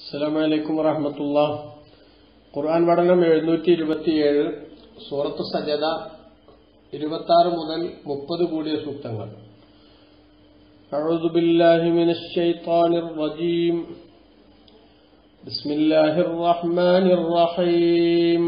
അസ്സലാമു അലൈക്കും വറഹമത്തുള്ള ഖുർആൻ പഠനം എഴുന്നൂറ്റി ഇരുപത്തിയേഴ് സൂറത്ത് സജദ ഇരുപത്തി ആറ് മുതൽ മുപ്പത് കൂടിയ സൂക്തങ്ങൾ أعوذ بالله من الشيطان الرجيم بسم الله الرحمن الرحيم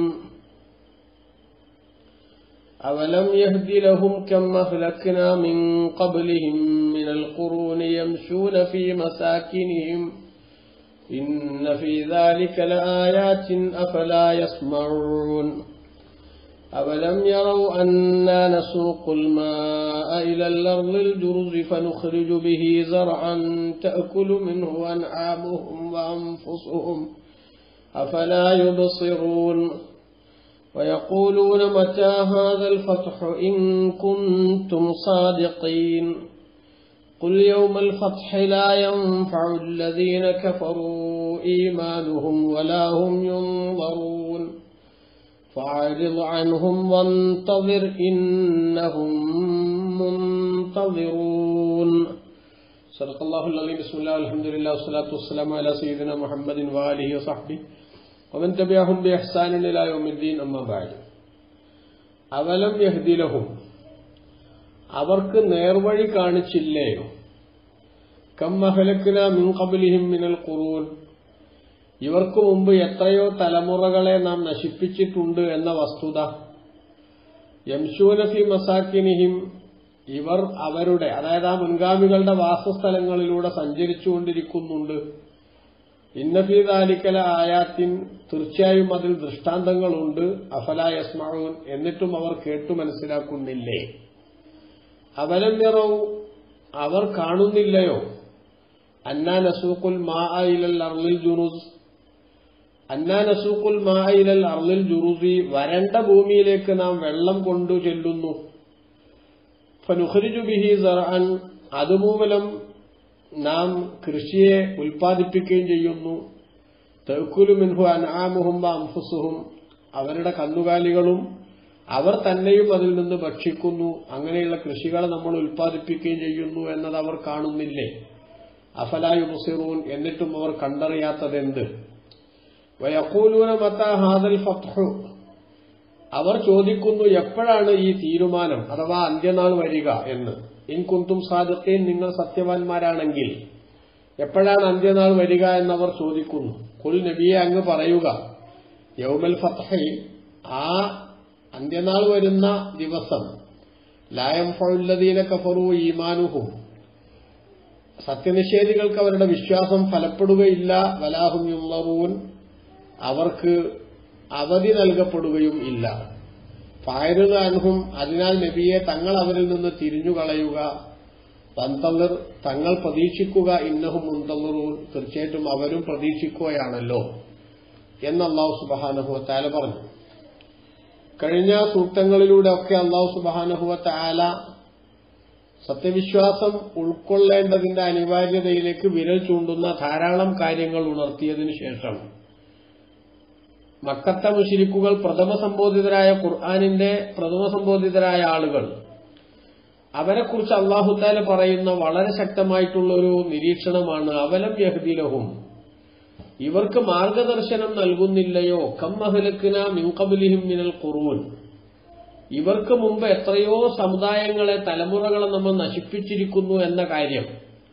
أولم يهد لهم كم أهلكنا من قبلهم من القرون يمشون في مساكنهم إن في ذلك لآيات أفلا يسمعون أولم يروا أنا نسوق الماء إلى الأرض الجرز فنخرج به زرعا تأكل منه أنعامهم وأنفسهم أفلا يبصرون ويقولون متى هذا الفتح إن كنتم صادقين قل يوم الفتح لا ينفع الذين كفروا إيمانهم ولا هم ينظرون فأعرض عنهم وانتظر إنهم منتظرون صدق الله العظيم بسم الله والحمد لله والصلاة والسلام على سيدنا محمد وآله وصحبه ومن تبعهم بإحسان إلى يوم الدين أما بعد അവലം യഹ്ദിലഹും അവർക്ക് നേർവഴി കാണിച്ചില്ലേയോ കമ്മഹലക്കിന മിൻ കബലിഹിം മിനൽ ഖുറൂൻ ഇവർക്ക് മുമ്പ് എത്രയോ തലമുറകളെ നാം നശിപ്പിച്ചിട്ടുണ്ട് എന്ന വസ്തുത യംശൂനഫി മസാക്കിനിഹിം ഇവർ അവരുടെ അതായത് ആ മുൻഗാമികളുടെ വാസസ്ഥലങ്ങളിലൂടെ സഞ്ചരിച്ചുകൊണ്ടിരിക്കുന്നുണ്ട് ഇന്നഫി ദാലിക്കല ആയാത്തിൻ തീർച്ചയായും അതിൽ ദൃഷ്ടാന്തങ്ങളുണ്ട് അഫലായസ്മാവൂൻ എന്നിട്ടും അവർ കേട്ടു മനസ്സിലാക്കുന്നില്ലേ അവലം നിറവും അവർ കാണുന്നില്ലയോ അന്നാ നസൂഖുൽ മാ ഇലൽ അർലിൽ ജുനൂസ് അന്നാ നസൂഖുൽ മാ ഇലൽ അർലിൽ ജുറുസി വരണ്ട ഭൂമിയിലേക്ക് നാം വെള്ളം കൊണ്ടു ചെല്ലുന്നു ഫനുഖരിജു ബിഹി സറഅൻ അതുമൂലം നാം കൃഷിയെ ഉൽപ്പാദിപ്പിക്കുകയും ചെയ്യുന്നു തെക്കുലു മിൻഹു അൻആമുഹും അംഫുസുഹും അവരുടെ കന്നുകാലികളും അവർ തന്നെയും അതിൽ നിന്ന് ഭക്ഷിക്കുന്നു അങ്ങനെയുള്ള കൃഷികളെ നമ്മൾ ഉൽപ്പാദിപ്പിക്കുകയും ചെയ്യുന്നു എന്നത് അവർ കാണുന്നില്ലേ അഫലായു മുസിറൂൻ എന്നിട്ടും അവർ കണ്ടറിയാത്തതെന്ത് വയക്കൂലൂന മത്ത ഹാദൽ ഫത്ഹു അവർ ചോദിക്കുന്നു എപ്പോഴാണ് ഈ തീരുമാനം അഥവാ അന്ത്യനാൾ വരിക എന്ന് ഇൻ കുന്തും സാദത്തീൻ നിങ്ങൾ സത്യവാൻമാരാണെങ്കിൽ എപ്പോഴാണ് അന്ത്യനാൾ വരിക എന്നവർ ചോദിക്കുന്നു കുൽ നബിയെ അങ്ങ് പറയുക യൗമൽ ഫത്തഹി ആ അന്ത്യനാൾ വരുന്ന ദിവസം ലായം ഫൗല്ലദീന കഫറു ഈമാനുഹും സത്യനിഷേധികൾക്ക് അവരുടെ വിശ്വാസം ഫലപ്പെടുകയില്ല വലാഹും യുള്ളറൂൻ അവർക്ക് അവധി നൽകപ്പെടുകയും ഇല്ല ഫായരുതാൻഹും അതിനാൽ നബിയെ തങ്ങൾ അവരിൽ നിന്ന് തിരിഞ്ഞുകളയുക തന്തളിർ തങ്ങൾ പ്രതീക്ഷിക്കുക ഇന്നഹും മുന്തളിറൂൻ തീർച്ചയായിട്ടും അവരും പ്രതീക്ഷിക്കുകയാണല്ലോ എന്ന് അള്ളാഹു സുബാനഹുവ താല പറഞ്ഞു കഴിഞ്ഞ സൂക്തങ്ങളിലൂടെ ഒക്കെ അള്ളാഹു സുബാനഹുവ താല സത്യവിശ്വാസം ഉൾക്കൊള്ളേണ്ടതിന്റെ അനിവാര്യതയിലേക്ക് വിരൽ ചൂണ്ടുന്ന ധാരാളം കാര്യങ്ങൾ ഉണർത്തിയതിനു ശേഷം മക്കത്ത മുഷിരിക്കുകൾ പ്രഥമ സംബോധിതരായ ഖുർആാനിന്റെ പ്രഥമ സംബോധിതരായ ആളുകൾ അവരെക്കുറിച്ച് അള്ളാഹുത്താല പറയുന്ന വളരെ ശക്തമായിട്ടുള്ള ഒരു നിരീക്ഷണമാണ് അവലം യഹ്ദിലഹും ഇവർക്ക് മാർഗദർശനം നൽകുന്നില്ലയോ കമ്മഹലക്കിന മിൻകബുലിഹിം മിനൽ ഖുറൂൻ ഇവർക്ക് മുമ്പ് എത്രയോ സമുദായങ്ങളെ തലമുറകളെ നമ്മൾ നശിപ്പിച്ചിരിക്കുന്നു എന്ന കാര്യം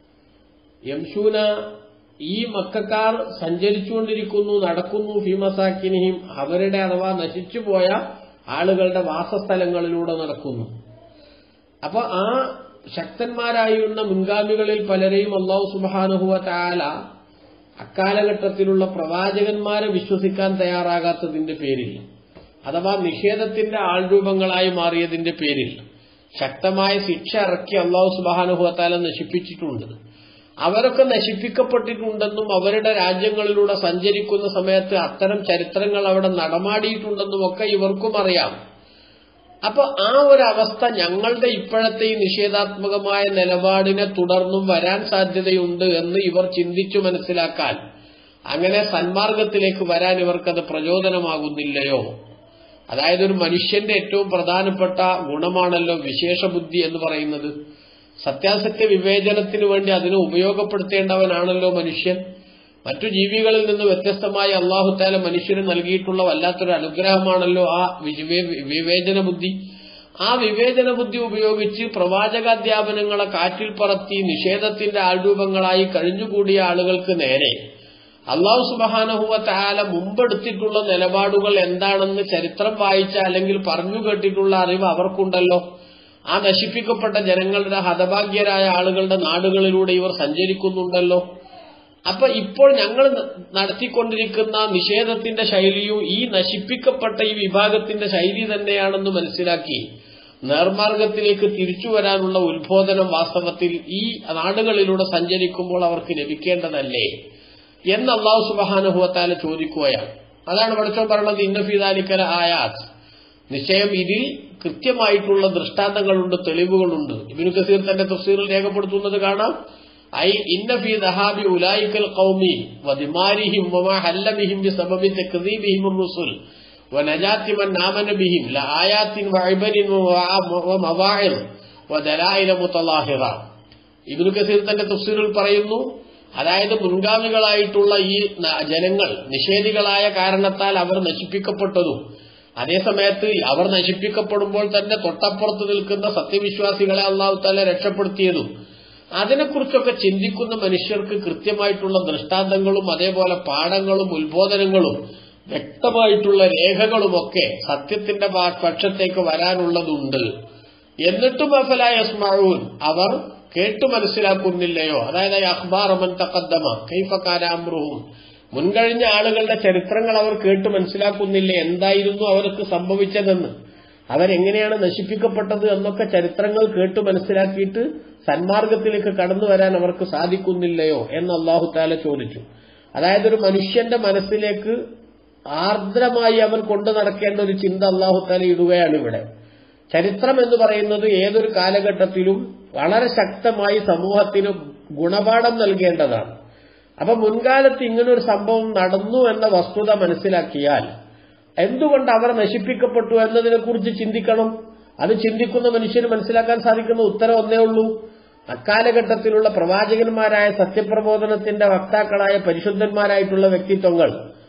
യംശൂന ഈ മക്കാർ സഞ്ചരിച്ചുകൊണ്ടിരിക്കുന്നു നടക്കുന്നു ഫിമസാക്കിനിയും അവരുടെ അഥവാ നശിച്ചുപോയ ആളുകളുടെ വാസസ്ഥലങ്ങളിലൂടെ നടക്കുന്നു അപ്പൊ ആ ശക്തന്മാരായിരുന്ന മുൻഗാമികളിൽ പലരെയും അള്ളാഹു സുബാനുഹുവ താല അക്കാലഘട്ടത്തിലുള്ള പ്രവാചകന്മാരെ വിശ്വസിക്കാൻ തയ്യാറാകാത്തതിന്റെ പേരിൽ അഥവാ നിഷേധത്തിന്റെ ആൾരൂപങ്ങളായി മാറിയതിന്റെ പേരിൽ ശക്തമായ ശിക്ഷ ഇറക്കി അള്ളാഹു സുബാനുഹുവത്താല നശിപ്പിച്ചിട്ടുണ്ട് അവരൊക്കെ നശിപ്പിക്കപ്പെട്ടിട്ടുണ്ടെന്നും അവരുടെ രാജ്യങ്ങളിലൂടെ സഞ്ചരിക്കുന്ന സമയത്ത് അത്തരം ചരിത്രങ്ങൾ അവിടെ നടമാടിയിട്ടുണ്ടെന്നും ഒക്കെ ഇവർക്കും അറിയാം അപ്പൊ ആ ഒരു അവസ്ഥ ഞങ്ങളുടെ ഇപ്പോഴത്തെ ഈ നിഷേധാത്മകമായ നിലപാടിനെ തുടർന്നും വരാൻ സാധ്യതയുണ്ട് എന്ന് ഇവർ ചിന്തിച്ചു മനസ്സിലാക്കാൻ അങ്ങനെ സന്മാർഗത്തിലേക്ക് വരാൻ ഇവർക്കത് പ്രചോദനമാകുന്നില്ലയോ അതായത് ഒരു മനുഷ്യന്റെ ഏറ്റവും പ്രധാനപ്പെട്ട ഗുണമാണല്ലോ വിശേഷബുദ്ധി എന്ന് പറയുന്നത് സത്യാസത്യ വിവേചനത്തിന് വേണ്ടി അതിനെ ഉപയോഗപ്പെടുത്തേണ്ടവനാണല്ലോ മനുഷ്യൻ മറ്റു ജീവികളിൽ നിന്ന് വ്യത്യസ്തമായി അള്ളാഹുത്താല മനുഷ്യന് നൽകിയിട്ടുള്ള വല്ലാത്തൊരു അനുഗ്രഹമാണല്ലോ ആ വിവേ- വിവേചന ബുദ്ധി ആ വിവേചന ബുദ്ധി ഉപയോഗിച്ച് പ്രവാചകാധ്യാപനങ്ങളെ കാറ്റിൽ പറത്തി നിഷേധത്തിന്റെ ആൾരൂപങ്ങളായി കഴിഞ്ഞുകൂടിയ ആളുകൾക്ക് നേരെ അള്ളാഹു സുബഹാനഹുവ താല മുമ്പെടുത്തിട്ടുള്ള നിലപാടുകൾ എന്താണെന്ന് ചരിത്രം വായിച്ച അല്ലെങ്കിൽ പറഞ്ഞു കേട്ടിട്ടുള്ള അറിവ് അവർക്കുണ്ടല്ലോ ആ നശിപ്പിക്കപ്പെട്ട ജനങ്ങളുടെ ഹതഭാഗ്യരായ ആളുകളുടെ നാടുകളിലൂടെ ഇവർ സഞ്ചരിക്കുന്നുണ്ടല്ലോ അപ്പൊ ഇപ്പോൾ ഞങ്ങൾ ന- നടത്തിക്കൊണ്ടിരിക്കുന്ന നിഷേധത്തിന്റെ ശൈലിയും ഈ നശിപ്പിക്കപ്പെട്ട ഈ വിഭാഗത്തിന്റെ ശൈലി തന്നെയാണെന്ന് മനസ്സിലാക്കി നേർമാർഗത്തിലേക്ക് തിരിച്ചു വരാനുള്ള ഉത്ബോധനം വാസ്തവത്തിൽ ഈ നാടുകളിലൂടെ സഞ്ചരിക്കുമ്പോൾ അവർക്ക് ലഭിക്കേണ്ടതല്ലേ എന്ന് അള്ളാഹു സുബഹാനുഭവത്താല ചോദിക്കുകയാണ് അതാണ് പഠിച്ചോ പറയുന്നത് ഇന്നഫീദാലിക്കല ആയാത്ത് നിശ്ചയം ഇതിൽ കൃത്യമായിട്ടുള്ള ദൃഷ്ടാന്തങ്ങളുണ്ട് തെളിവുകളുണ്ട് ഇബിനു കസീർ തന്റെ തഫ്സീറിൽ രേഖപ്പെടുത്തുന്നത് കാണാം ഐ ഇന്ന ഫീ ദഹാബി ഉലായിക്കൽ ഖൗമി വദിമാരിഹിം വമാ ഹല്ല ബിഹിം ബിസബബി തക്ദീബിഹിം الرسل ونجات من آمن بهم لآيات وعبر ومواعظ ودلائل متظاهرة ഇബ്നു കസീർ തന്റെ തഫ്സീറിൽ പറയുന്നു അതായത് മുൻഗാമികളായിട്ടുള്ള ഈ ന- ജനങ്ങൾ നിഷേധികളായ കാരണത്താൽ അവർ നശിപ്പിക്കപ്പെട്ടതും അതേസമയത്ത് അവർ നശിപ്പിക്കപ്പെടുമ്പോൾ തന്നെ തൊട്ടപ്പുറത്ത് നിൽക്കുന്ന സത്യവിശ്വാസികളെ അള്ളാഹു താല രക്ഷപ്പെടുത്തിയതും അതിനെക്കുറിച്ചൊക്കെ ചിന്തിക്കുന്ന മനുഷ്യർക്ക് കൃത്യമായിട്ടുള്ള ദൃഷ്ടാന്തങ്ങളും അതേപോലെ പാഠങ്ങളും ഉത്ബോധനങ്ങളും വ്യക്തമായിട്ടുള്ള രേഖകളുമൊക്കെ സത്യത്തിന്റെ പാ- പക്ഷത്തേക്ക് വരാനുള്ളതുണ്ട് എന്നിട്ടും അഫലായ യസ്മഊൻ അവർ കേട്ടു മനസ്സിലാക്കുന്നില്ലയോ അതായത് ഈ അഖ്ബാർ മൻ തഖദ്ദമ കൈഫ കാന അംറുഹും മുൻകഴിഞ്ഞ ആളുകളുടെ ചരിത്രങ്ങൾ അവർ കേട്ടു മനസ്സിലാക്കുന്നില്ലേ എന്തായിരുന്നു അവർക്ക് സംഭവിച്ചതെന്ന് അവരെങ്ങനെയാണ് നശിപ്പിക്കപ്പെട്ടത് എന്നൊക്കെ ചരിത്രങ്ങൾ കേട്ടു മനസ്സിലാക്കിയിട്ട് സന്മാർഗത്തിലേക്ക് കടന്നു വരാൻ അവർക്ക് സാധിക്കുന്നില്ലയോ എന്ന് അള്ളാഹു താല ചോദിച്ചു അതായത് ഒരു മനുഷ്യന്റെ മനസ്സിലേക്ക് ആർദ്രമായി അവൻ കൊണ്ടു നടക്കേണ്ട ഒരു ചിന്ത അള്ളാഹു താല ഇടുകയാണ് ഇവിടെ ചരിത്രം എന്ന് പറയുന്നത് ഏതൊരു കാലഘട്ടത്തിലും വളരെ ശക്തമായി സമൂഹത്തിന് ഗുണപാഠം നൽകേണ്ടതാണ് അപ്പൊ മുൻകാലത്ത് ഇങ്ങനൊരു സംഭവം നടന്നു എന്ന വസ്തുത മനസ്സിലാക്കിയാൽ എന്തുകൊണ്ട് അവർ നശിപ്പിക്കപ്പെട്ടു എന്നതിനെക്കുറിച്ച് ചിന്തിക്കണം അത് ചിന്തിക്കുന്ന മനുഷ്യന് മനസ്സിലാക്കാൻ സാധിക്കുന്ന ഉത്തരം ഒന്നേ ഉള്ളൂ അക്കാലഘട്ടത്തിലുള്ള പ്രവാചകന്മാരായ സത്യപ്രബോധനത്തിന്റെ വക്താക്കളായ പരിശുദ്ധന്മാരായിട്ടുള്ള വ്യക്തിത്വങ്ങൾ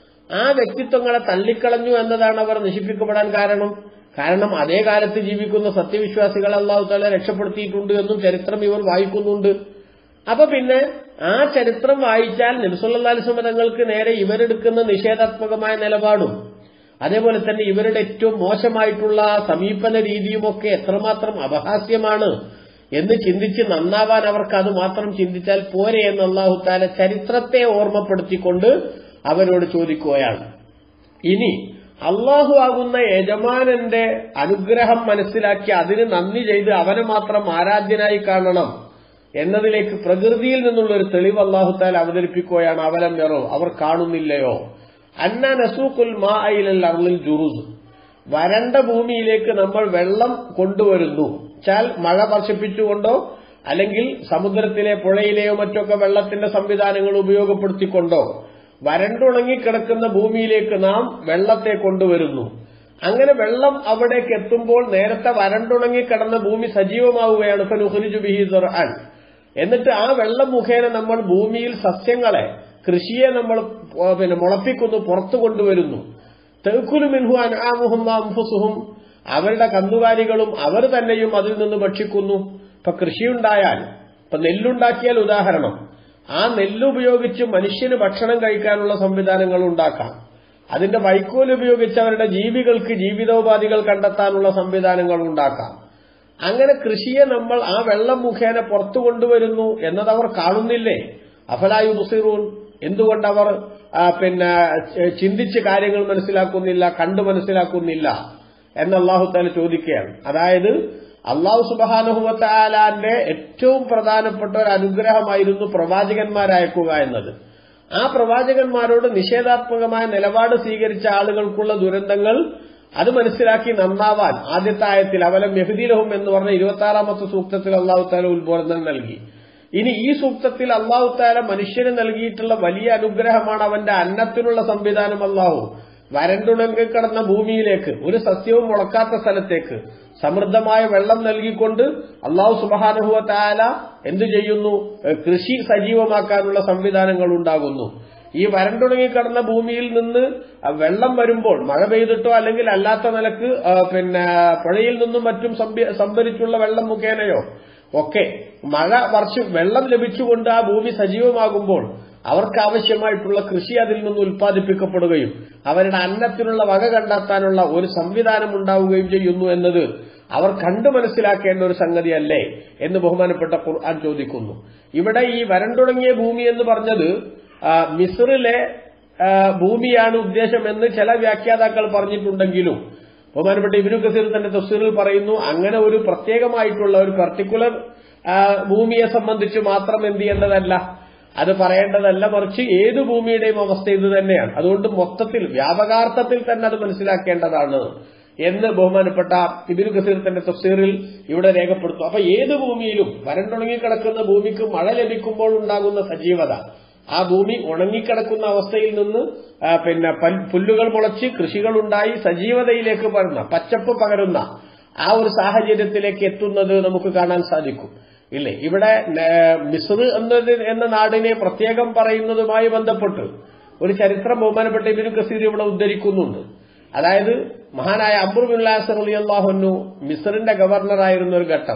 ആ വ്യക്തിത്വങ്ങളെ തള്ളിക്കളഞ്ഞു എന്നതാണ് അവർ നശിപ്പിക്കപ്പെടാൻ കാരണം കാരണം അതേ കാലത്ത് ജീവിക്കുന്ന സത്യവിശ്വാസികളെ അള്ളാഹു താല രക്ഷപ്പെടുത്തിയിട്ടുണ്ട് എന്നും ചരിത്രം ഇവർ വായിക്കുന്നുണ്ട് അപ്പൊ പിന്നെ ആ ചരിത്രം വായിച്ചാൽ നബിസുല്ലാസ്മ തങ്ങൾക്ക് നേരെ ഇവരെടുക്കുന്ന നിഷേധാത്മകമായ നിലപാടും അതേപോലെ തന്നെ ഇവരുടെ ഏറ്റവും മോശമായിട്ടുള്ള സമീപന രീതിയുമൊക്കെ എത്രമാത്രം അപഹാസ്യമാണ് എന്ന് ചിന്തിച്ച് നന്നാവാൻ അവർക്ക് അത് മാത്രം ചിന്തിച്ചാൽ പോരെ എന്ന് അള്ളാഹു താല ചരിത്രത്തെ ഓർമ്മപ്പെടുത്തിക്കൊണ്ട് അവരോട് ചോദിക്കുകയാണ് ഇനി അള്ളാഹു ആകുന്ന യജമാനന്റെ അനുഗ്രഹം മനസ്സിലാക്കി അതിന് നന്ദി ചെയ്ത് അവനെ മാത്രം ആരാധ്യനായി കാണണം എന്നതിലേക്ക് പ്രകൃതിയിൽ നിന്നുള്ള ഒരു തെളിവ് അള്ളാഹുത്താൽ അവതരിപ്പിക്കുകയാണ് അവലം നെറോ അവർ കാണുന്നില്ലയോ അന്ന നസൂഖുൽ മാ അയിലൽ അർളിൽ ജുറുസ് വരണ്ട ഭൂമിയിലേക്ക് നമ്മൾ വെള്ളം കൊണ്ടുവരുന്നു ചാൽ മഴ വർഷിപ്പിച്ചുകൊണ്ടോ അല്ലെങ്കിൽ സമുദ്രത്തിലെ പുഴയിലെയോ മറ്റൊക്കെ വെള്ളത്തിന്റെ സംവിധാനങ്ങൾ ഉപയോഗപ്പെടുത്തിക്കൊണ്ടോ വരണ്ടുണങ്ങിക്കിടക്കുന്ന ഭൂമിയിലേക്ക് നാം വെള്ളത്തെ കൊണ്ടുവരുന്നു അങ്ങനെ വെള്ളം അവിടേക്ക് എത്തുമ്പോൾ നേരത്തെ വരണ്ടുണങ്ങി കിടന്ന ഭൂമി സജീവമാവുകയാണ് ഫനുഹുരിജു ബിഹി ദുർആൻ എന്നിട്ട് ആ വെള്ളം മുഖേന നമ്മൾ ഭൂമിയിൽ സസ്യങ്ങളെ കൃഷിയെ നമ്മൾ ആ, പിന്നെ മുളപ്പിക്കുന്നു പുറത്തു കൊണ്ടുവരുന്നു തെക്കുലു മിൻഹു അൻആമുഹും അംഫുസുഹും അവരുടെ കന്നുകാലികളും അവർ തന്നെയും അതിൽ നിന്ന് ഭക്ഷിക്കുന്നു ഇപ്പൊ കൃഷിയുണ്ടായാൽ ഇപ്പൊ നെല്ലുണ്ടാക്കിയാൽ ഉദാഹരണം ആ നെല്ലുപയോഗിച്ച് മനുഷ്യന് ഭക്ഷണം കഴിക്കാനുള്ള സംവിധാനങ്ങൾ ഉണ്ടാക്കാം അതിന്റെ വൈക്കോൽ ഉപയോഗിച്ച് അവരുടെ ജീവികൾക്ക് ജീവിതോപാധികൾ കണ്ടെത്താനുള്ള സംവിധാനങ്ങൾ ഉണ്ടാക്കാം അങ്ങനെ കൃഷിയെ നമ്മൾ ആ വെള്ളം മുഖേന പുറത്തു കൊണ്ടുവരുന്നു എന്നതവർ കാണുന്നില്ലേ അഫലായു ബുസീറൂൻ എന്തുകൊണ്ട് അവർ ആ, പിന്നെ ച- ചിന്തിച്ച് കാര്യങ്ങൾ മനസ്സിലാക്കുന്നില്ല കണ്ടു മനസ്സിലാക്കുന്നില്ല എന്ന് അള്ളാഹു താല ചോദിക്കുകയാണ് അതായത് അള്ളാഹു സുബാനുഹുവത്താലാന്റെ ഏറ്റവും പ്രധാനപ്പെട്ട ഒരു അനുഗ്രഹമായിരുന്നു പ്രവാചകന്മാരയക്കുക എന്നത് ആ പ്രവാചകന്മാരോട് നിഷേധാത്മകമായ നിലപാട് സ്വീകരിച്ച ആളുകൾക്കുള്ള ദുരന്തങ്ങൾ അത് മനസ്സിലാക്കി നന്നാവാൻ ആദ്യത്തെ ആയത്തിൽ അവലം യഹുദീലഹും എന്ന് പറഞ്ഞ ഇരുപത്തി ആറാമത്തെ സൂക്തത്തിൽ അള്ളാഹു താല ഉത്ബോധനം നൽകി ഇനി ഈ സൂക്തത്തിൽ അള്ളാഹു താല മനുഷ്യന് നൽകിയിട്ടുള്ള വലിയ അനുഗ്രഹമാണ് അവന്റെ അന്നത്തിനുള്ള സംവിധാനം അള്ളാഹു വരണ്ടുണങ്ങി കിടന്ന ഭൂമിയിലേക്ക് ഒരു സസ്യവും മുളക്കാത്ത സ്ഥലത്തേക്ക് സമൃദ്ധമായ വെള്ളം നൽകിക്കൊണ്ട് അള്ളാഹു സുബാനുഹുവ താല എന്തു ചെയ്യുന്നു ഏഹ് കൃഷി സജീവമാക്കാനുള്ള സംവിധാനങ്ങൾ ഉണ്ടാകുന്നു ഈ വരണ്ടുണങ്ങി കിടന്ന ഭൂമിയിൽ നിന്ന് ആ വെള്ളം വരുമ്പോൾ മഴ പെയ്തിട്ടോ അല്ലെങ്കിൽ അല്ലാത്ത നിലക്ക് ആ, പിന്നെ പുഴയിൽ നിന്നും മറ്റും സംഭി- സംഭരിച്ചുള്ള വെള്ളം മുഖേനയോ ഒക്കെ മഴ വർഷം വെള്ളം ലഭിച്ചുകൊണ്ട് ആ ഭൂമി സജീവമാകുമ്പോൾ അവർക്ക് ആവശ്യമായിട്ടുള്ള കൃഷി അതിൽ നിന്ന് ഉൽപ്പാദിപ്പിക്കപ്പെടുകയും അവരുടെ അന്നത്തിനുള്ള വക കണ്ടെത്താനുള്ള ഒരു സംവിധാനം ഉണ്ടാവുകയും ചെയ്യുന്നു എന്നത് അവർ കണ്ടു മനസ്സിലാക്കേണ്ട ഒരു സംഗതിയല്ലേ എന്ന് ബഹുമാനപ്പെട്ട ഖുർആൻ ചോദിക്കുന്നു ഇവിടെ ഈ വരണ്ടുടങ്ങിയ ഭൂമി എന്ന് പറഞ്ഞത് ആ, മിസ്റിലെ ആ, ഭൂമിയാണ് ഉദ്ദേശമെന്ന് ചില വ്യാഖ്യാതാക്കൾ പറഞ്ഞിട്ടുണ്ടെങ്കിലും ബഹുമാനപ്പെട്ട ഇബിനു കസീർ തന്റെ തഫ്സീറിൽ പറയുന്നു അങ്ങനെ ഒരു പ്രത്യേകമായിട്ടുള്ള ഒരു പർട്ടിക്കുലർ ഭൂമിയെ സംബന്ധിച്ച് മാത്രം എന്ത് ചെയ്യേണ്ടതല്ല അത് പറയേണ്ടതല്ല മറിച്ച് ഏത് ഭൂമിയുടെയും അവസ്ഥ ഇത് തന്നെയാണ് അതുകൊണ്ട് മൊത്തത്തിൽ വ്യാപകാർത്ഥത്തിൽ തന്നെ അത് മനസ്സിലാക്കേണ്ടതാണ് എന്ന് ബഹുമാനപ്പെട്ട ഇബിനു കസീർ തന്റെ തഫ്സീറിൽ ഇവിടെ രേഖപ്പെടുത്തും അപ്പൊ ഏത് ഭൂമിയിലും വരണ്ടുണങ്ങി കിടക്കുന്ന ഭൂമിക്ക് മഴ ലഭിക്കുമ്പോൾ ഉണ്ടാകുന്ന സജീവത ആ ഭൂമി ഉണങ്ങിക്കിടക്കുന്ന അവസ്ഥയിൽ നിന്ന് ആ, പിന്നെ പൽ- പുല്ലുകൾ മുളച്ച് കൃഷികളുണ്ടായി സജീവതയിലേക്ക് പകരുന്ന പച്ചപ്പ് പകരുന്ന ആ ഒരു സാഹചര്യത്തിലേക്ക് എത്തുന്നത് നമുക്ക് കാണാൻ സാധിക്കും ഇല്ലേ ഇവിടെ ഏ, മിസ്ർ എന്നത് എന്ന നാടിനെ പ്രത്യേകം പറയുന്നതുമായി ബന്ധപ്പെട്ട് ഒരു ചരിത്രം ബഹുമാനപ്പെട്ട ഇബിനു കസീർ ഇവിടെ ഉദ്ധരിക്കുന്നുണ്ട് അതായത് മഹാനായ അബ്രുബുല്ലാസ് അലി അള്ളാഹുനു മിസറിന്റെ ഗവർണറായിരുന്ന ഒരു ഘട്ടം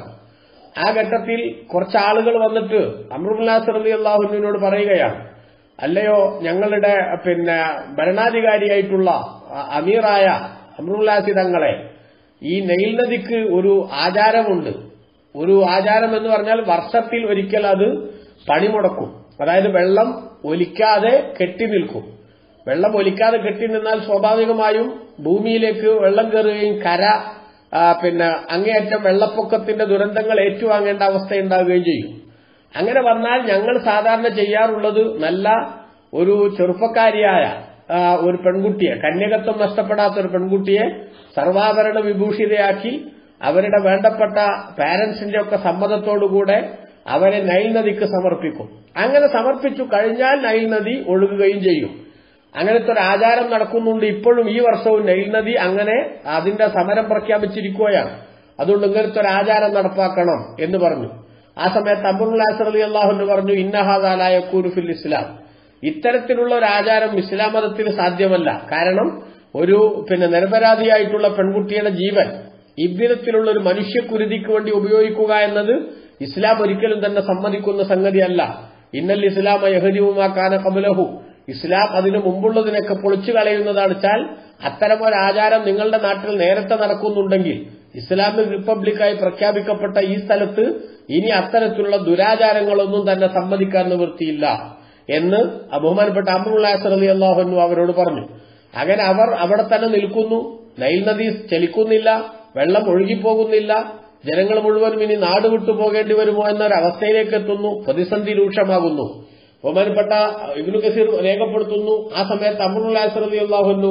ആ ഘട്ടത്തിൽ കുറച്ച് ആളുകൾ വന്നിട്ട് അമ്രുല്ലാസ് അലി അള്ളാഹുവിനോട് പറയുകയാണ് അല്ലയോ ഞങ്ങളുടെ പിന്നെ ഭരണാധികാരിയായിട്ടുള്ള അ- അമീറായ അമ്രുല്ലാസി തങ്ങളെ ഈ നെയിൽ നദിക്ക് ഒരു ആചാരമുണ്ട് ഒരു ആചാരം എന്ന് പറഞ്ഞാൽ വർഷത്തിൽ ഒരിക്കൽ അത് പണിമുടക്കും അതായത് വെള്ളം ഒലിക്കാതെ കെട്ടി നിൽക്കും വെള്ളം ഒലിക്കാതെ കെട്ടി നിന്നാൽ സ്വാഭാവികമായും ഭൂമിയിലേക്ക് വെള്ളം കയറുകയും കര ആ, പിന്നെ അങ്ങേയറ്റം വെള്ളപ്പൊക്കത്തിന്റെ ദുരന്തങ്ങൾ ഏറ്റുവാങ്ങേണ്ട അവസ്ഥയുണ്ടാവുകയും ചെയ്യും അങ്ങനെ വന്നാൽ ഞങ്ങൾ സാധാരണ ചെയ്യാറുള്ളത് നല്ല ഒരു ചെറുപ്പക്കാരിയായ ആ, ഒരു പെൺകുട്ടിയെ കന്യകത്വം നഷ്ടപ്പെടാത്ത ഒരു പെൺകുട്ടിയെ സർവാഭരണ വിഭൂഷിതയാക്കി അവരുടെ വേണ്ടപ്പെട്ട പാരന്റ്സിന്റെ ഒക്കെ സമ്മതത്തോടുകൂടെ അവരെ നൈൽ നദിക്ക് സമർപ്പിക്കും അങ്ങനെ സമർപ്പിച്ചു കഴിഞ്ഞാൽ നൈൽ നദി ഒഴുകുകയും ചെയ്യും അങ്ങനത്തെ ഒരു ആചാരം നടക്കുന്നുണ്ട് ഇപ്പോഴും ഈ വർഷവും നൈൽ നദി അങ്ങനെ അതിന്റെ സമരം പ്രഖ്യാപിച്ചിരിക്കുകയാണ് അതുകൊണ്ട് ഇങ്ങനത്തെ ഒരു ആചാരം നടപ്പാക്കണം എന്ന് പറഞ്ഞു ആ സമയത്ത് അബ്ദുല്ലാസർ അലി അള്ളാഹു പറഞ്ഞു ഇന്നഹാദാലായ കൂരുഫിൽ ഇസ്ലാം ഇത്തരത്തിലുള്ള ഒരു ആചാരം ഇസ്ലാം മതത്തിന് സാധ്യമല്ല കാരണം ഒരു പിന്നെ നിരപരാധിയായിട്ടുള്ള പെൺകുട്ടിയുടെ ജീവൻ ഇவ்விധത്തിലുള്ള ഒരു മനുഷ്യക്കുരുതിക്ക് വേണ്ടി ഉപയോഗിക്കുക എന്നത് ഇസ്ലാം ഒരിക്കലും തന്നെ സമ്മതിക്കുന്ന സംഗതിയല്ല ഇന്നൽ ഇസ്ലാം യഹദിവുമാക്കാന കമലഹു ഇസ്ലാം അതിനു മുമ്പുള്ളതിനൊക്കെ പൊളിച്ചു കളയുന്നതാണ് വെച്ചാൽ അത്തരം ഒരു ആചാരം നിങ്ങളുടെ നാട്ടിൽ നേരത്തെ നടക്കുന്നുണ്ടെങ്കിൽ ഇസ്ലാമിക് റിപ്പബ്ലിക്കായി പ്രഖ്യാപിക്കപ്പെട്ട ഈ സ്ഥലത്ത് ഇനി അത്തരത്തിലുള്ള ദുരാചാരങ്ങളൊന്നും തന്നെ സമ്മതിക്കാൻ നിവൃത്തിയില്ല എന്ന് ബഹുമാനപ്പെട്ട അബ്ദുല്ലാസ് അലി അള്ളാഹുന്നു അവരോട് പറഞ്ഞു അങ്ങനെ അവർ അവിടെ തന്നെ നിൽക്കുന്നു നൈൽ നദി ചലിക്കുന്നില്ല വെള്ളം ഒഴുകിപ്പോകുന്നില്ല ജനങ്ങൾ മുഴുവനും ഇനി നാട് വിട്ടു പോകേണ്ടി വരുമോ എന്നൊരവസ്ഥയിലേക്ക് എത്തുന്നു പ്രതിസന്ധി രൂക്ഷമാകുന്നു ബഹുമാനപ്പെട്ട ഇബ്നു കസീർ രേഖപ്പെടുത്തുന്നു ആ സമയത്ത് അമറുല്ലാസ് റലി അള്ളാഹുന്നു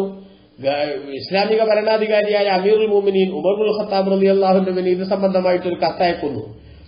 ഇസ്ലാമിക ഭരണാധികാരിയായ അമീറുൽ മോമിനീൻ ഉമറുൽ ഖത്താബ് റലി അള്ളാഹുനുവിന് ഇത് സംബന്ധമായിട്ടൊരു കത്തയക്കുന്നു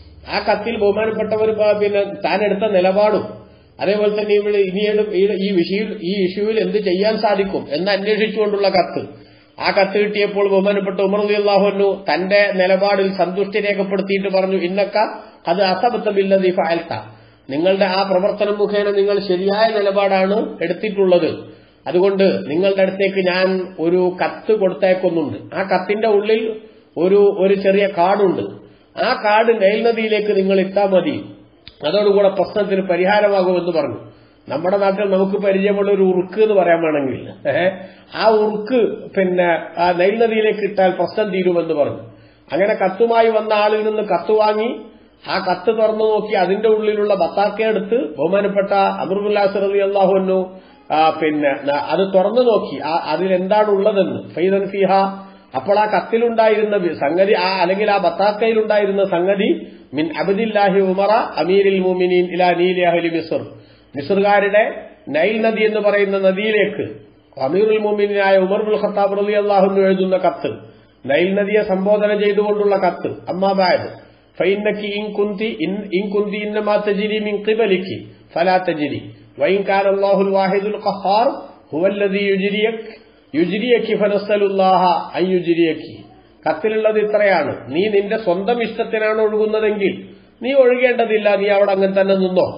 ആ കത്തിൽ ബഹുമാനപ്പെട്ടവർ പ- പിന്നെ താൻ എടുത്ത നിലപാടും അതേപോലെ തന്നെ ഇവിടെ ഇനിയുടെ ഈ- ഈ വിഷയത്തിൽ ഈ ഇഷ്യൂവിൽ എന്ത് ചെയ്യാൻ സാധിക്കും എന്ന് അന്വേഷിച്ചുകൊണ്ടുള്ള കത്ത് ആ കത്ത് കിട്ടിയപ്പോൾ ബഹുമാനപ്പെട്ട ഉമർ അലി അള്ളാഹുനു തന്റെ നിലപാടിൽ സന്തുഷ്ടി രേഖപ്പെടുത്തിയിട്ട് പറഞ്ഞു ഇന്നക്ക അത് അസബത്തമില്ലതി ഫാൽത്ത നിങ്ങളുടെ ആ പ്രവർത്തനം മുഖേന നിങ്ങൾ ശരിയായ നിലപാടാണ് എടുത്തിട്ടുള്ളത് അതുകൊണ്ട് നിങ്ങളുടെ അടുത്തേക്ക് ഞാൻ ഒരു കത്ത് കൊടുത്തേക്കുന്നുണ്ട് ആ കത്തിന്റെ ഉള്ളിൽ ഒരു ഒരു ചെറിയ കാർഡുണ്ട് ആ കാർഡ് നൈൽ നദിയിലേക്ക് നിങ്ങൾ ഇട്ടാൽ മതി അതോടുകൂടെ പ്രശ്നത്തിന് പരിഹാരമാകുമെന്ന് പറഞ്ഞു നമ്മുടെ നാട്ടിൽ നമുക്ക് പരിചയമുള്ള ഒരു ഉറുക്ക് എന്ന് പറയാൻ വേണമെങ്കിൽ ഏഹ്, ആ ഉറുക്ക് പിന്നെ ആ നൈൽ നദിയിലേക്ക് ഇട്ടാൽ പ്രശ്നം തീരുമെന്ന് പറഞ്ഞു അങ്ങനെ കത്തുമായി വന്ന ആളിൽ നിന്ന് കത്ത് വാങ്ങി ആ കത്ത് തുറന്നു നോക്കി അതിന്റെ ഉള്ളിലുള്ള ബത്താക്ക എടുത്ത് ബഹുമാനപ്പെട്ട അമറുല്ലാസ് റലി അള്ളാഹുന്നു പിന്നെ ന- അത് തുറന്നു നോക്കി ആ അതിലെന്താണ് ഉള്ളതെന്ന് ഫൈദൻ ഫിഹ അപ്പോൾ ആ കത്തിലുണ്ടായിരുന്ന വി- സംഗതി ആ അല്ലെങ്കിൽ ആ ബത്താക്കയിലുണ്ടായിരുന്ന സംഗതി മിൻ അബദില്ലാഹി ഉമറ അമീരിൽ മുമിനീൻ ഇലാ നീലി അഹ്ലി മിസ്ർ മിസ്റുകാരുടെ നൈൽ നദി എന്ന് പറയുന്ന നദിയിലേക്ക് അമീറുൽ മുമിനായ ഉമർ ബുൽ ഖത്താബ് റലി അള്ളാഹു എഴുതുന്ന കത്ത് നൈൽ നദിയെ സംബോധന ചെയ്തുകൊണ്ടുള്ള കത്ത് അമ്മാബായത് ഫൈനക്കി ഇൻ കുന്തി ഇൻ കുന്തി ഇന്നമാ തജിരി മിൻ ഖിബലിക്കി ഫലാ തജിരി വൈൻ കാൻ അല്ലാഹുൽ വാഹിദുൽ ഖഹാർ ഹുവല്ലദി യുജ്രിയക് യുജ്രിയക്കി ഫനസ്സലുല്ലാഹ അൻ യുജ്രിയക്കി കത്തിലുള്ളത് ഇത്രയാണ് നീ നിന്റെ സ്വന്തം ഇഷ്ടത്തിനാണ് ഒഴുകുന്നതെങ്കിൽ നീ ഒഴുകേണ്ടതില്ല നീ അവിടെ അങ്ങനെ തന്നെ നിന്നോ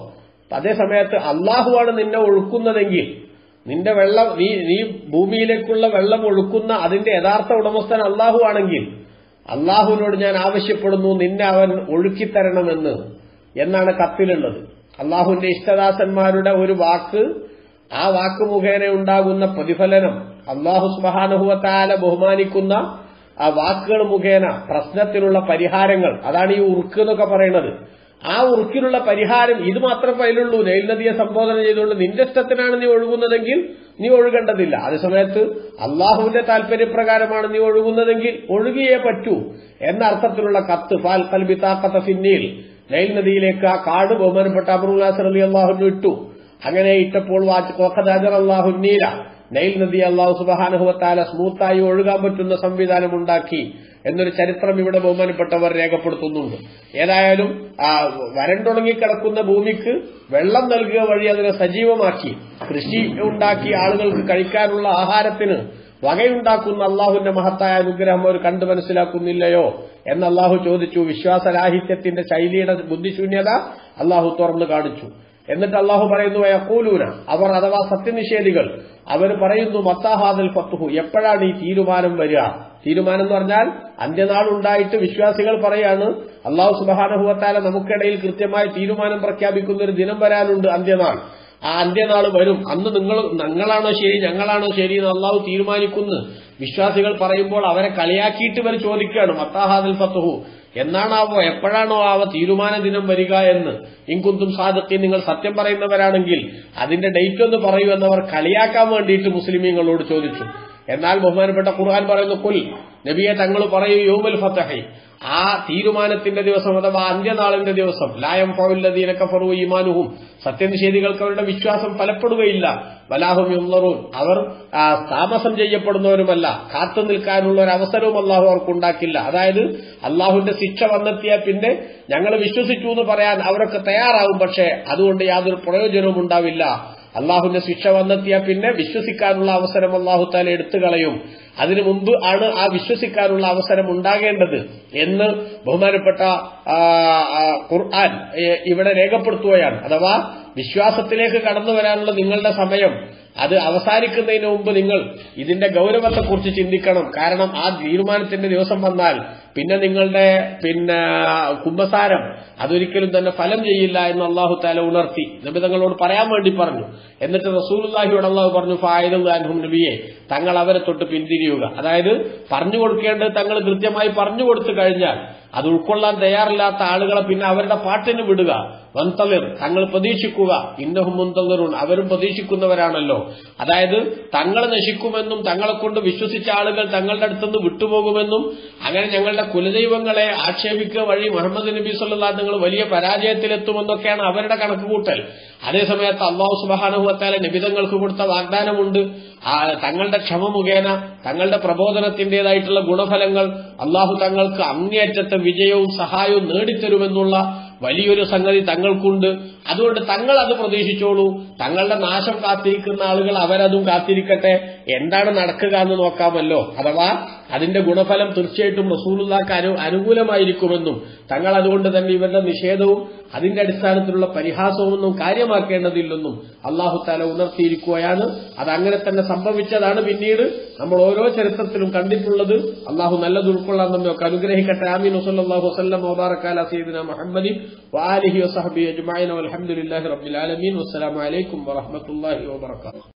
അതേ സമയത്ത് അള്ളാഹുവാണ് നിന്നെ ഒഴുക്കുന്നതെങ്കിൽ നിന്റെ വെള്ളം നീ നീ ഭൂമിയിലേക്കുള്ള വെള്ളം ഒഴുക്കുന്ന അതിന്റെ യഥാർത്ഥ ഉടമസ്ഥൻ അള്ളാഹു ആണെങ്കിൽ അള്ളാഹുവിനോട് ഞാൻ ആവശ്യപ്പെടുന്നു നിന്നെ അവൻ ഒഴുക്കിത്തരണമെന്ന് എന്നാണ് കത്തിലുള്ളത് അള്ളാഹുവിന്റെ ഇഷ്ടദാസന്മാരുടെ ഒരു വാക്ക് ആ വാക്ക് മുഖേന ഉണ്ടാകുന്ന പ്രതിഫലനം അള്ളാഹു സുബാനുഭവത്താല ബഹുമാനിക്കുന്ന ആ വാക്കുകൾ മുഖേന പ്രശ്നത്തിനുള്ള പരിഹാരങ്ങൾ അതാണ് ഈ ഉറുക്ക് എന്നൊക്കെ പറയുന്നത് ആ ഉറുക്കിനുള്ള പരിഹാരം ഇത് മാത്രമേ അതിലുള്ളൂ നെയിൽ നദിയെ സംബോധന ചെയ്തുകൊണ്ട് നിന്റെ ഇഷ്ടത്തിനാണ് നീ ഒഴുകുന്നതെങ്കിൽ നീ ഒഴുകേണ്ടതില്ല അതേസമയത്ത് അള്ളാഹുവിന്റെ താല്പര്യപ്രകാരമാണ് നീ ഒഴുകുന്നതെങ്കിൽ ഒഴുകിയേ പറ്റൂ എന്ന അർത്ഥത്തിലുള്ള കത്ത് ഫാൽ കൽബി താക്കത്ത ഫിന്നിയിൽ നൈൽ നദിയിലേക്ക് ആ കാട് ബഹുമാനപ്പെട്ട അബറുല്ലാസ് അലി അള്ളാഹുന് ഇട്ടു അങ്ങനെ ഇട്ടപ്പോൾ വാച്ച് അള്ളാഹുന്നീല നൈൽ നദി അള്ളാഹു സുബാനുഹുവത്താല സ്മൂത്തായി ഒഴുകാൻ പറ്റുന്ന സംവിധാനം ഉണ്ടാക്കി എന്നൊരു ചരിത്രം ഇവിടെ ബഹുമാനപ്പെട്ടവർ രേഖപ്പെടുത്തുന്നുണ്ട് ഏതായാലും ആ വരണ്ടുണങ്ങിക്കിടക്കുന്ന ഭൂമിക്ക് വെള്ളം നൽകുക വഴി അതിനെ സജീവമാക്കി കൃഷി ഉണ്ടാക്കി ആളുകൾക്ക് കഴിക്കാനുള്ള ആഹാരത്തിന് വകയുണ്ടാക്കുന്ന അള്ളാഹുവിന്റെ മഹത്തായ അനുഗ്രഹം അവർ കണ്ടു മനസ്സിലാക്കുന്നില്ലയോ എന്ന് അള്ളാഹു ചോദിച്ചു വിശ്വാസരാഹിത്യത്തിന്റെ ശൈലിയുടെ ബുദ്ധിശൂന്യത അള്ളാഹു തുറന്നു കാണിച്ചു എന്നിട്ട് അള്ളാഹു പറയുന്നു യക്കൂലൂന അവർ അഥവാ സത്യനിഷേധികൾ അവർ പറയുന്നു മത്താഹാദൽ ഫത്തുഹു എപ്പോഴാണ് ഈ തീരുമാനം വരിക തീരുമാനം എന്ന് പറഞ്ഞാൽ അന്ത്യനാൾ ഉണ്ടായിട്ട് വിശ്വാസികൾ പറയാണ് അള്ളാഹു സുബാനുഭവത്താല നമുക്കിടയിൽ കൃത്യമായി തീരുമാനം പ്രഖ്യാപിക്കുന്ന ഒരു ദിനം വരാനുണ്ട് അന്ത്യനാൾ ആ അന്ത്യനാൾ വരും അന്ന് നിങ്ങൾ ഞങ്ങളാണോ ശരി ഞങ്ങളാണോ ശരി എന്ന് അള്ളാഹു തീരുമാനിക്കുന്നു വിശ്വാസികൾ പറയുമ്പോൾ അവരെ കളിയാക്കിയിട്ട് ഇവർ ചോദിക്കുകയാണ് മത്താഹാദൽ ഫത്തുഹു എന്നാണാവോ എപ്പോഴാണോ ആവ തീരുമാന ദിനം വരിക എന്ന് ഇൻകുന്തും സാദക്കി നിങ്ങൾ സത്യം പറയുന്നവരാണെങ്കിൽ അതിന്റെ ഡേറ്റ് ഒന്ന് പറയൂ എന്നവർ കളിയാക്കാൻ വേണ്ടിയിട്ട് മുസ്ലിമീങ്ങളോട് ചോദിച്ചു എന്നാൽ ബഹുമാനപ്പെട്ട ഖുർആൻ പറയുന്നു കുൽ നബിയെ തങ്ങൾ പറയൂ യോമുൽ ഫത്തഹി ആ തീരുമാനത്തിന്റെ ദിവസം അഥവാ അന്ത്യനാളിന്റെ ദിവസം ലായം ഫൗല്ലദീന കഫറു ഈമാനുഹും സത്യനിഷേധികൾക്ക് അവരുടെ വിശ്വാസം ഫലപ്പെടുകയില്ല വലാഹും യുള്ളറൂൻ അവർ താമസം ചെയ്യപ്പെടുന്നവരുമല്ല കാത്തു നിൽക്കാനുള്ള ഒരു അവസരവും അള്ളാഹു അവർക്ക് ഉണ്ടാക്കില്ല അതായത് അള്ളാഹുവിന്റെ ശിക്ഷ വന്നെത്തിയാൽ പിന്നെ ഞങ്ങൾ വിശ്വസിച്ചു എന്ന് പറയാൻ അവരൊക്കെ തയ്യാറാവും പക്ഷേ അതുകൊണ്ട് യാതൊരു പ്രയോജനവും ഉണ്ടാവില്ല അള്ളാഹുവിന്റെ ശിക്ഷ വന്നെത്തിയാൽ പിന്നെ വിശ്വസിക്കാനുള്ള അവസരം അള്ളാഹു താല എടുത്തു കളയും അതിനു മുമ്പ് ആണ് ആ വിശ്വസിക്കാനുള്ള അവസരം ഉണ്ടാകേണ്ടത് എന്ന് ബഹുമാനപ്പെട്ട ഖുർആൻ ഇവിടെ രേഖപ്പെടുത്തുകയാണ് അഥവാ വിശ്വാസത്തിലേക്ക് കടന്നു വരാനുള്ള നിങ്ങളുടെ സമയം അത് അവസാനിക്കുന്നതിന് മുമ്പ് നിങ്ങൾ ഇതിന്റെ ഗൗരവത്തെക്കുറിച്ച് ചിന്തിക്കണം കാരണം ആ തീരുമാനത്തിന്റെ ദിവസം വന്നാൽ പിന്നെ നിങ്ങളുടെ പിന്നെ കുംഭസാരം അതൊരിക്കലും തന്നെ ഫലം ചെയ്യില്ല എന്ന് അള്ളാഹു താല ഉണർത്തി നബി തങ്ങളോട് പറയാൻ വേണ്ടി പറഞ്ഞു എന്നിട്ട് റസൂലുല്ലാഹിയോട് അള്ളാഹു പറഞ്ഞു ഫായുദാൻഹും നബിയെ തങ്ങൾ അവരെ തൊട്ട് പിന്തിരിയുക അതായത് പറഞ്ഞു കൊടുക്കേണ്ടത് തങ്ങൾ കൃത്യമായി പറഞ്ഞു കൊടുത്തു കഴിഞ്ഞാൽ അത് ഉൾക്കൊള്ളാൻ തയ്യാറില്ലാത്ത ആളുകളെ പിന്നെ അവരുടെ പാട്ടിന് വിടുക വന്തളിർ തങ്ങൾ പ്രതീക്ഷിക്കുക ഇന്നഹും മുന്തളിറുൺ അവരും പ്രതീക്ഷിക്കുന്നവരാണല്ലോ അതായത് തങ്ങൾ നശിക്കുമെന്നും തങ്ങളെ കൊണ്ട് വിശ്വസിച്ച ആളുകൾ തങ്ങളുടെ അടുത്തുനിന്ന് വിട്ടുപോകുമെന്നും അങ്ങനെ ഞങ്ങളുടെ കുലദൈവങ്ങളെ ആക്ഷേപിക്കുക വഴി മുഹമ്മദ് നബി സല്ലാ നിങ്ങൾ വലിയ പരാജയത്തിലെത്തുമെന്നൊക്കെയാണ് അവരുടെ കണക്കുകൂട്ടൽ അതേസമയത്ത് അള്ളാഹു സുബാനുഭവത്താലെ നിബിതങ്ങൾക്ക് കൊടുത്ത വാഗ്ദാനമുണ്ട് ആ തങ്ങളുടെ ക്ഷമ മുഖേന തങ്ങളുടെ പ്രബോധനത്തിന്റേതായിട്ടുള്ള ഗുണഫലങ്ങൾ അള്ളാഹു തങ്ങൾക്ക് അങ്ങേയറ്റത്തെ വിജയവും സഹായവും നേടിത്തരുമെന്നുള്ള വലിയൊരു സംഗതി തങ്ങൾക്കുണ്ട് അതുകൊണ്ട് തങ്ങൾ അത് പ്രതീക്ഷിച്ചോളൂ തങ്ങളുടെ നാശം കാത്തിരിക്കുന്ന ആളുകൾ അവരതും കാത്തിരിക്കട്ടെ എന്താണ് നടക്കുക എന്ന് നോക്കാമല്ലോ അഥവാ അതിന്റെ ഗുണഫലം തീർച്ചയായിട്ടും റസൂലുള്ളാക്ക് അനു അനുകൂലമായിരിക്കുമെന്നും തങ്ങൾ അതുകൊണ്ട് തന്നെ ഇവരുടെ നിഷേധവും അതിന്റെ അടിസ്ഥാനത്തിലുള്ള പരിഹാസവുമൊന്നും കാര്യമാക്കേണ്ടതില്ലെന്നും അള്ളാഹു താല ഉണർത്തിയിരിക്കുകയാണ് അത് അങ്ങനെ തന്നെ സംഭവിച്ചതാണ് പിന്നീട് നമ്മൾ ഓരോ ചരിത്രത്തിലും കണ്ടിട്ടുള്ളത് അള്ളാഹു നല്ലത് ഉൾക്കൊള്ളാൻ നമ്മയൊക്കെ അനുഗ്രഹിക്കട്ടെ ആമീൻ വസല്ലാഹു വസ്ലം മുബാറക്കാല സീദിന മുഹമ്മദി വാലിഹി വസഹബി അജ്മൈൻ അലഹമുല്ലാഹി റബ്ബിൽ ആലമീൻ വസ്സലാമലൈക്കും വറഹമത്തല്ലാഹി വാബർക്കാത്തു